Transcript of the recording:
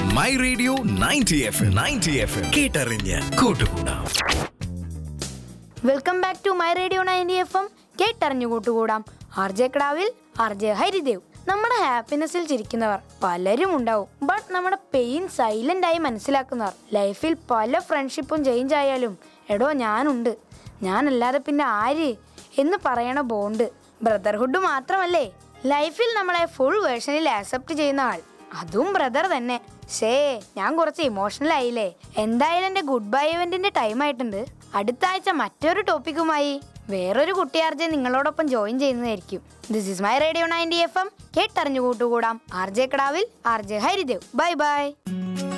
my radio ninety F M ninety F M കേട്ടറിഞ്ഞ് കൂട്ടുകൂടാം welcome back to my radio ninety F M കേട്ടറിഞ്ഞു കൂട്ടുകൂടാം R J കടാവിൽ R J Haridev നമ്മുടെ ഹാപ്പിനെസ്സിൽ ചിരിക്കുന്നവർ പലരും ഉണ്ടാവും ബട്ട് നമ്മുടെ പെയിൻ സൈലന്റ് ആയി മനസ്സിലാക്കുന്നവർ ലൈഫിൽ പല ഫ്രണ്ട്ഷിപ്പും ചേഞ്ച് ആയാലും എടോ ഞാനുണ്ട് ഞാനല്ലാതെ പിന്നെ ആര് എന്ന് പറയണ ബോണ്ട് ബ്രദർഹുഡ് മാത്രമല്ലേ ലൈഫിൽ നമ്മളെ ഫുൾ വേർഷനിൽ ആക്സെപ്റ്റ് ചെയ്യുന്ന ആൾ അതും ബ്രദർ തന്നെ ഷേ ഞാൻ കുറച്ച് ഇമോഷണൽ ആയില്ലേ എന്തായാലും എന്റെ ഗുഡ് ബൈ ഇവന്റിന്റെ ടൈം ആയിട്ടുണ്ട് അടുത്ത ആഴ്ച മറ്റൊരു ടോപ്പിക്കുമായി വേറൊരു കുട്ടിയാർജെ നിങ്ങളോടൊപ്പം ജോയിൻ ചെയ്യുന്നതായിരിക്കും this is my radio ninety F M കേട്ടറിഞ്ഞു കൂട്ടുകൂടാം ആർ ജെ കടാവിൽ R J Haridev bye by